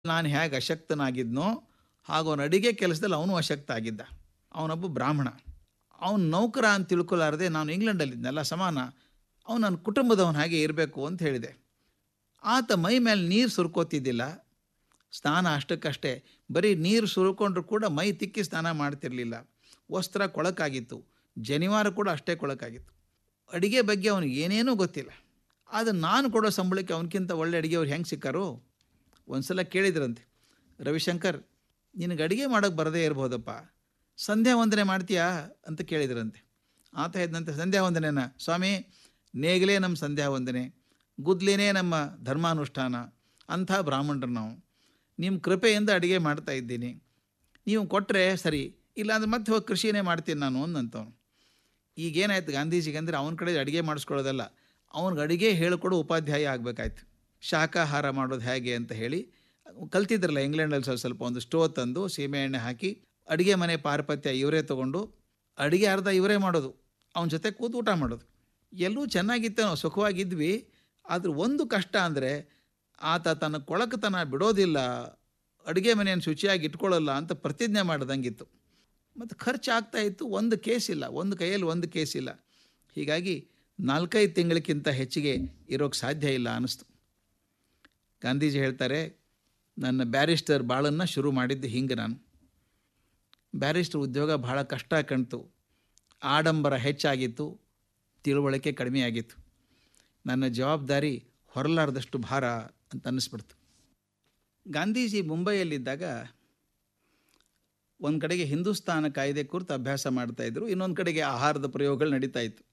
ನಾನು ಹೇಗೆ ಅಶಕ್ತನಾಗಿದ್ನೋ ಹಾಗೂ ಅವನ ಅಡಿಗೆ ಕೆಲಸದಲ್ಲಿ ಅವನು ಅಶಕ್ತ ಆಗಿದ್ದ ಅವನೊಬ್ಬ ಬ್ರಾಹ್ಮಣ ಅವನ ನೌಕರ ಅಂತ ತಿಳ್ಕೊಲಾರದೆ ನಾನು ಇಂಗ್ಲೆಂಡಲ್ಲಿದ್ನಲ್ಲ ಸಮಾನ ಅವನು ನನ್ನ ಕುಟುಂಬದವನು ಹಾಗೆ ಇರಬೇಕು ಅಂತ ಹೇಳಿದೆ ಆತ ಮೈ ಮೇಲೆ ನೀರು ಸುರ್ಕೋತಿದ್ದಿಲ್ಲ ಸ್ನಾನ ಅಷ್ಟಕ್ಕಷ್ಟೇ ಬರೀ ನೀರು ಸುರ್ಕೊಂಡ್ರು ಕೂಡ ಮೈ ತಿಕ್ಕಿ ಸ್ನಾನ ಮಾಡ್ತಿರಲಿಲ್ಲ ವಸ್ತ್ರ ಕೊಳಕಾಗಿತ್ತು ಜನಿವಾರ ಕೂಡ ಅಷ್ಟೇ ಕೊಳಕಾಗಿತ್ತು ಅಡಿಗೆ ಬಗ್ಗೆ ಅವನಿಗೆ ಏನೇನೂ ಗೊತ್ತಿಲ್ಲ ಆದರೆ ನಾನು ಕೊಡೋ ಸಂಬಳಕ್ಕೆ ಅವನಕ್ಕಿಂತ ಒಳ್ಳೆ ಅಡುಗೆ ಅವ್ರು ಹೆಂಗೆ ಸಿಕ್ಕಾರೋ ಒಂದು ಸಲ ಕೇಳಿದ್ರಂತೆ ರವಿಶಂಕರ್ ನಿನಗೆ ಅಡುಗೆ ಮಾಡೋಕ್ಕೆ ಬರದೇ ಇರ್ಬೋದಪ್ಪ ಸಂಧ್ಯಾ ವಂದನೆ ಮಾಡ್ತೀಯಾ ಅಂತ ಕೇಳಿದ್ರಂತೆ ಆತ ಹೇಳಿದಂತೆ ಸಂಧ್ಯಾ ವಂದನೆನ ಸ್ವಾಮಿ ನೇಗಲೇ ನಮ್ಮ ಸಂಧ್ಯಾ ವಂದನೆ ಗುದ್ಲೇನೇ ನಮ್ಮ ಧರ್ಮಾನುಷ್ಠಾನ ಅಂಥ ಬ್ರಾಹ್ಮಣರು ನಾವು ನಿಮ್ಮ ಕೃಪೆಯಿಂದ ಅಡುಗೆ ಮಾಡ್ತಾ ಇದ್ದೀನಿ ನೀವು ಕೊಟ್ಟರೆ ಸರಿ ಇಲ್ಲಾಂದ್ರೆ ಮತ್ತೆ ಹೋಗಿ ಕೃಷಿನೇ ಮಾಡ್ತೀನಿ ನಾನು ಅಂದಂತವನು ಈಗೇನಾಯ್ತು ಗಾಂಧೀಜಿಗೆ ಅಂದರೆ ಅವನ ಕಡೆ ಅಡುಗೆ ಮಾಡಿಸ್ಕೊಳ್ಳೋದಲ್ಲ ಅವ್ನಿಗೆ ಅಡುಗೆ ಹೇಳಿಕೊಡೋ ಉಪಾಧ್ಯಾಯ ಆಗಬೇಕಾಯ್ತು ಶಾಖಾಹಾರ ಮಾಡೋದು ಹೇಗೆ ಅಂತ ಹೇಳಿ ಕಲ್ತಿದ್ರಲ್ಲ ಇಂಗ್ಲೆಂಡಲ್ಲಿ ಸ್ವಲ್ಪ ಸ್ವಲ್ಪ ಒಂದು ಸ್ಟೋವ್ ತಂದು ಸೀಮೆ ಎಣ್ಣೆ ಹಾಕಿ ಅಡುಗೆ ಮನೆ ಪಾರಪತ್ಯ ಇವರೇ ತೊಗೊಂಡು ಅಡುಗೆ ಅರ್ಧ ಇವರೇ ಮಾಡೋದು ಅವನ ಜೊತೆ ಕೂತು ಊಟ ಮಾಡೋದು ಎಲ್ಲೂ ಚೆನ್ನಾಗಿತ್ತು ನಾವು ಸುಖವಾಗಿದ್ವಿ ಆದ್ರೆ ಒಂದು ಕಷ್ಟ ಅಂದರೆ ಆತ ತನ್ನ ಕೊಳಕತನ ಬಿಡೋದಿಲ್ಲ ಅಡುಗೆ ಮನೆಯನ್ನು ಶುಚಿಯಾಗಿ ಇಟ್ಕೊಳ್ಳಲ್ಲ ಅಂತ ಪ್ರತಿಜ್ಞೆ ಮಾಡ್ದಂಗಿತ್ತು ಮತ್ತು ಖರ್ಚು ಆಗ್ತಾ ಇತ್ತು ಒಂದು ಕೇಸ್ ಇಲ್ಲ ಒಂದು ಕೈಯಲ್ಲಿ ಒಂದು ಕೇಸ್ ಇಲ್ಲ ಹೀಗಾಗಿ ನಾಲ್ಕೈದು ತಿಂಗಳಕ್ಕಿಂತ ಹೆಚ್ಚಿಗೆ ಇರೋಕ್ಕೆ ಸಾಧ್ಯ ಇಲ್ಲ ಅನ್ನಿಸ್ತು ಗಾಂಧೀಜಿ ಹೇಳ್ತಾರೆ ನನ್ನ ಬ್ಯಾರಿಸ್ಟರ್ ಬಾಳನ್ನು ಶುರು ಮಾಡಿದ್ದು ಹಿಂಗೆ ನಾನು ಬ್ಯಾರಿಸ್ಟರ್ ಉದ್ಯೋಗ ಭಾಳ ಕಷ್ಟ ಕಾಣ್ತು ಆಡಂಬರ ಹೆಚ್ಚಾಗಿತ್ತು ತಿಳುವಳಿಕೆ ಕಡಿಮೆ ಆಗಿತ್ತು ನನ್ನ ಜವಾಬ್ದಾರಿ ಹೊರಲಾರ್ದಷ್ಟು ಭಾರ ಅಂತ ಅನ್ನಿಸ್ಬಿಡ್ತು ಗಾಂಧೀಜಿ ಮುಂಬೈಯಲ್ಲಿದ್ದಾಗ ಒಂದು ಕಡೆಗೆ ಹಿಂದೂಸ್ತಾನ ಕಾಯ್ದೆ ಕುರಿತು ಅಭ್ಯಾಸ ಮಾಡ್ತಾಯಿದ್ರು ಇನ್ನೊಂದು ಕಡೆಗೆ ಆಹಾರದ ಪ್ರಯೋಗಗಳು ನಡೀತಾ ಇತ್ತು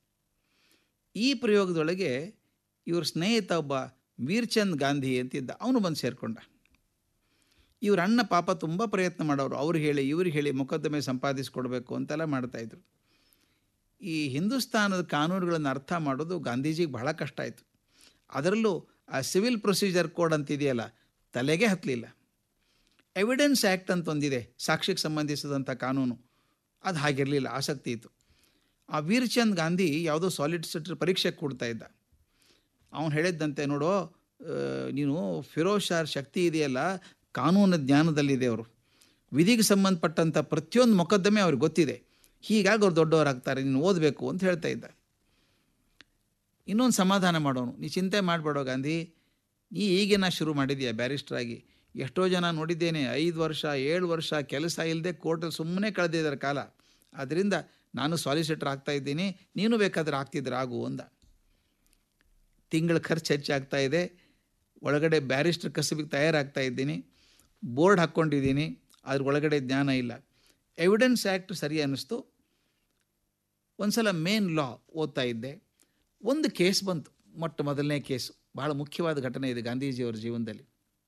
ಈ ಪ್ರಯೋಗದೊಳಗೆ ಇವ್ರ ಸ್ನೇಹಿತ ಒಬ್ಬ ವೀರ್ಚಂದ್ ಗಾಂಧಿ ಅಂತಿದ್ದ ಅವನು ಬಂದು ಸೇರಿಕೊಂಡ ಇವ್ರ ಅಣ್ಣ ಪಾಪ ತುಂಬ ಪ್ರಯತ್ನ ಮಾಡೋರು ಅವ್ರು ಹೇಳಿ ಇವ್ರಿಗೆ ಹೇಳಿ ಮೊಕದ್ದಮೆ ಸಂಪಾದಿಸ್ಕೊಡ್ಬೇಕು ಅಂತೆಲ್ಲ ಮಾಡ್ತಾಯಿದ್ರು ಈ ಹಿಂದೂಸ್ತಾನದ ಕಾನೂನುಗಳನ್ನು ಅರ್ಥ ಮಾಡೋದು ಗಾಂಧೀಜಿಗೆ ಬಹಳ ಕಷ್ಟ ಆಯಿತು ಅದರಲ್ಲೂ ಆ ಸಿವಿಲ್ ಪ್ರೊಸೀಜರ್ ಕೋಡ್ ಅಂತಿದೆಯಲ್ಲ ತಲೆಗೆ ಹತ್ತಲಿಲ್ಲ ಎವಿಡೆನ್ಸ್ ಆ್ಯಕ್ಟ್ ಅಂತ ಒಂದಿದೆ ಸಾಕ್ಷಿಗೆ ಸಂಬಂಧಿಸಿದಂಥ ಕಾನೂನು ಅದು ಹಾಗಿರಲಿಲ್ಲ ಆಸಕ್ತಿ ಇತ್ತು ಆ ವೀರ್ಚಂದ್ ಗಾಂಧಿ ಯಾವುದೋ ಸಾಲಿಡಿಸಿಟರ್ ಪರೀಕ್ಷೆ ಕೊಡ್ತಾ ಇದ್ದ ಅವನು ಹೇಳಿದ್ದಂತೆ ನೋಡೋ ನೀನು ಫಿರೋಜ್ ಶಾರ್ ಶಕ್ತಿ ಇದೆಯಲ್ಲ ಕಾನೂನು ಜ್ಞಾನದಲ್ಲಿದೆ ಅವರು ವಿಧಿಗೆ ಸಂಬಂಧಪಟ್ಟಂಥ ಪ್ರತಿಯೊಂದು ಮೊಕದ್ದಮೆ ಅವ್ರಿಗೆ ಗೊತ್ತಿದೆ ಹೀಗಾಗಿ ಅವ್ರು ದೊಡ್ಡವರಾಗ್ತಾರೆ ನೀನು ಓದಬೇಕು ಅಂತ ಹೇಳ್ತಾ ಇದ್ದ ಇನ್ನೊಂದು ಸಮಾಧಾನ ಮಾಡೋನು ನೀ ಚಿಂತೆ ಮಾಡಬೇಡೋ ಗಾಂಧಿ ನೀ ಈಗಿನ ಶುರು ಮಾಡಿದೀಯ ಬ್ಯಾರಿಸ್ಟ್ರಾಗಿ ಎಷ್ಟೋ ಜನ ನೋಡಿದ್ದೇನೆ ಐದು ವರ್ಷ ಏಳು ವರ್ಷ ಕೆಲಸ ಇಲ್ಲದೆ ಕೋರ್ಟಲ್ಲಿ ಸುಮ್ಮನೆ ಕಳೆದಿದ್ದಾರೆ ಕಾಲ ಆದ್ದರಿಂದ ನಾನು ಸಾಲಿಸಿಟರ್ ಆಗ್ತಾ ಇದ್ದೀನಿ ನೀನು ಬೇಕಾದ್ರೆ ಆಗ್ತಿದ್ರೆ ಆಗು ಅಂದ ತಿಂಗಳ ಖರ್ಚು ಹೆಚ್ಚಾಗ್ತಾ ಇದೆ ಒಳಗಡೆ ಬ್ಯಾರಿಸ್ಟರ್ ಕಸಬಿಗೆ ತಯಾರಾಗ್ತಾ ಇದ್ದೀನಿ ಬೋರ್ಡ್ ಹಾಕ್ಕೊಂಡಿದ್ದೀನಿ ಅದ್ರ ಒಳಗಡೆ ಜ್ಞಾನ ಇಲ್ಲ ಎವಿಡೆನ್ಸ್ ಆ್ಯಕ್ಟ್ ಸರಿ ಅನ್ನಿಸ್ತು ಒಂದು ಸಲ ಮೇನ್ ಲಾ ಓದ್ತಾ ಇದ್ದೆ ಒಂದು ಕೇಸ್ ಬಂತು ಮೊಟ್ಟ ಮೊದಲನೇ ಕೇಸು ಬಹಳ ಮುಖ್ಯವಾದ ಘಟನೆ ಇದೆ ಗಾಂಧೀಜಿಯವರ ಜೀವನದಲ್ಲಿ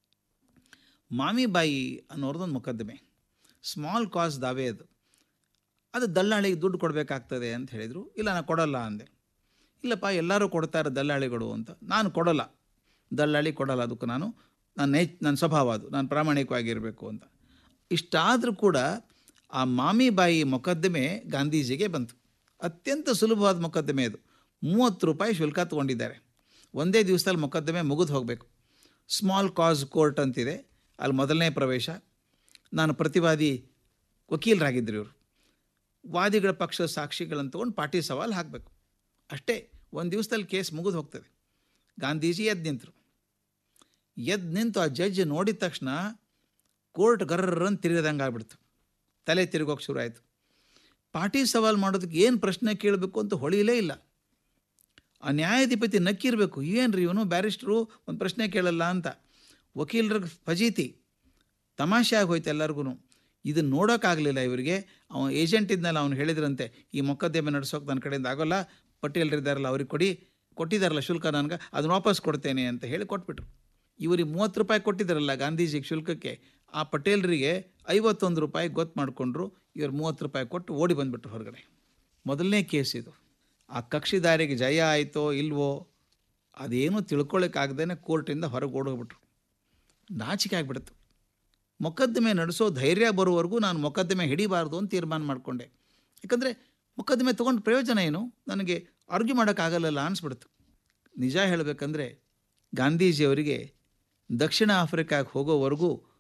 ಮಾಮಿಬಾಯಿ ಅನ್ನೋರ್ದೊಂದು ಮೊಕದ್ದಮೆ ಸ್ಮಾಲ್ ಕಾಸ್ ದಾವೆ ಅದು ಅದು ದಲ್ಲಾಳಿಗೆ ದುಡ್ಡು ಕೊಡಬೇಕಾಗ್ತದೆ ಅಂತ ಹೇಳಿದರು ಇಲ್ಲ ನಾನು ಕೊಡಲ್ಲ ಅಂದೆ ಇಲ್ಲಪ್ಪ ಎಲ್ಲರೂ ಕೊಡ್ತಾರೆ ದಲ್ಲಾಳಿಗಳು ಅಂತ ನಾನು ಕೊಡಲ್ಲ ದಲ್ಲಾಳಿ ಕೊಡಲ್ಲ ಅದಕ್ಕೆ ನಾನು ನನ್ನ ನೇ ನನ್ನ ಸ್ವಭಾವ ಅದು ನಾನು ಪ್ರಾಮಾಣಿಕವಾಗಿರಬೇಕು ಅಂತ ಇಷ್ಟಾದರೂ ಕೂಡ ಆ ಮಾಮಿಬಾಯಿ ಮೊಕದ್ದಮೆ ಗಾಂಧೀಜಿಗೆ ಬಂತು ಅತ್ಯಂತ ಸುಲಭವಾದ ಮೊಕದ್ದಮೆ ಅದು ಮೂವತ್ತು ರೂಪಾಯಿ ಶುಲ್ಕ ತೊಗೊಂಡಿದ್ದಾರೆ ಒಂದೇ ದಿವಸದಲ್ಲಿ ಮೊಕದ್ದಮೆ ಮುಗಿದು ಹೋಗಬೇಕು ಸ್ಮಾಲ್ ಕಾಸ್ ಕೋರ್ಟ್ ಅಂತಿದೆ ಅಲ್ಲಿ ಮೊದಲನೇ ಪ್ರವೇಶ ನಾನು ಪ್ರತಿವಾದಿ ವಕೀಲರಾಗಿದ್ದರು ಇವರು ವಾದಿಗಳ ಪಕ್ಷದ ಸಾಕ್ಷಿಗಳನ್ನು ತೊಗೊಂಡು ಪಾರ್ಟಿ ಸವಾಲು ಹಾಕಬೇಕು ಅಷ್ಟೇ ಒಂದು ದಿವಸದಲ್ಲಿ ಕೇಸ್ ಮುಗಿದು ಹೋಗ್ತದೆ ಗಾಂಧೀಜಿ ಎದ್ದು ನಿಂತರು ಎದ್ದು ನಿಂತು ಆ ಜಡ್ಜ್ ನೋಡಿದ ತಕ್ಷಣ ಕೋರ್ಟ್ ಗರ್ರನ್ನು ತಿರುಗದಂಗೆ ಆಗ್ಬಿಡ್ತು ತಲೆ ತಿರುಗೋಕೆ ಶುರು ಆಯಿತು ಪಾರ್ಟಿ ಸವಾಲು ಮಾಡೋದಕ್ಕೆ ಏನು ಪ್ರಶ್ನೆ ಕೇಳಬೇಕು ಅಂತ ಹೊಳಿಲೇ ಇಲ್ಲ ಆ ನ್ಯಾಯಾಧಿಪತಿ ನಕ್ಕಿರಬೇಕು ಏನು ರೀ ಇವನು ಬ್ಯಾರಿಸ್ಟ್ರು ಒಂದು ಪ್ರಶ್ನೆ ಕೇಳಲ್ಲ ಅಂತ ವಕೀಲರ ಫಜೀತಿ ತಮಾಷೆ ಆಗೋಯ್ತು ಎಲ್ಲರಿಗೂ ಇದನ್ನು ನೋಡೋಕ್ಕಾಗಲಿಲ್ಲ ಇವರಿಗೆ ಅವನು ಏಜೆಂಟ್ ಇದ್ನಲ್ಲ ಅವನು ಹೇಳಿದ್ರಂತೆ ಈ ಮೊಕದ್ದಮೆ ನಡೆಸೋಕೆ ನನ್ನ ಕಡೆಯಿಂದ ಆಗೋಲ್ಲ ಪಟೇಲ್ರಿದ್ದಾರಲ್ಲ ಅವ್ರಿಗೆ ಕೊಡಿ ಕೊಟ್ಟಿದ್ದಾರಲ್ಲ ಶುಲ್ಕ ನನಗೆ ಅದನ್ನು ವಾಪಸ್ ಕೊಡ್ತೇನೆ ಅಂತ ಹೇಳಿ ಕೊಟ್ಬಿಟ್ರು ಇವರಿಗೆ ಮೂವತ್ತು ರೂಪಾಯಿ ಕೊಟ್ಟಿದ್ದಾರಲ್ಲ ಗಾಂಧೀಜಿಗೆ ಶುಲ್ಕಕ್ಕೆ ಆ ಪಟೇಲ್ರಿಗೆ ಐವತ್ತೊಂದು ರೂಪಾಯಿ ಗೊತ್ತು ಮಾಡಿಕೊಂಡ್ರು ಇವರು ಮೂವತ್ತು ರೂಪಾಯಿ ಕೊಟ್ಟು ಓಡಿ ಬಂದುಬಿಟ್ರು ಹೊರಗಡೆ ಮೊದಲನೇ ಕೇಸ್ ಇದು ಆ ಕಕ್ಷಿದಾರಿಗೆ ಜಯ ಆಯಿತೋ ಇಲ್ವೋ ಅದೇನೂ ತಿಳ್ಕೊಳ್ಳೋಕ್ಕಾಗ್ದೇ ಕೋರ್ಟಿಂದ ಹೊರಗೆ ಓಡೋಗ್ಬಿಟ್ರು ನಾಚಿಕೆ ಆಗಿಬಿಡ್ತು ಮೊಕದ್ದಮೆ ನಡೆಸೋ ಧೈರ್ಯ ಬರುವವರೆಗೂ ನಾನು ಮೊಕದ್ದಮೆ ಹಿಡಿಬಾರ್ದು ಅಂತ ತೀರ್ಮಾನ ಮಾಡಿಕೊಂಡೆ ಯಾಕಂದರೆ ಮೊಕದ್ದಮೆ ತೊಗೊಂಡು ಪ್ರಯೋಜನ ಏನು ನನಗೆ ಆರ್ಗ್ಯೂ ಮಾಡೋಕ್ಕಾಗಲ್ಲಲ್ಲ ಅನಿಸ್ಬಿಡ್ತು ನಿಜ ಹೇಳಬೇಕಂದ್ರೆ ಗಾಂಧೀಜಿಯವರಿಗೆ ದಕ್ಷಿಣ ಆಫ್ರಿಕಾಗೆ ಹೋಗೋವರೆಗೂ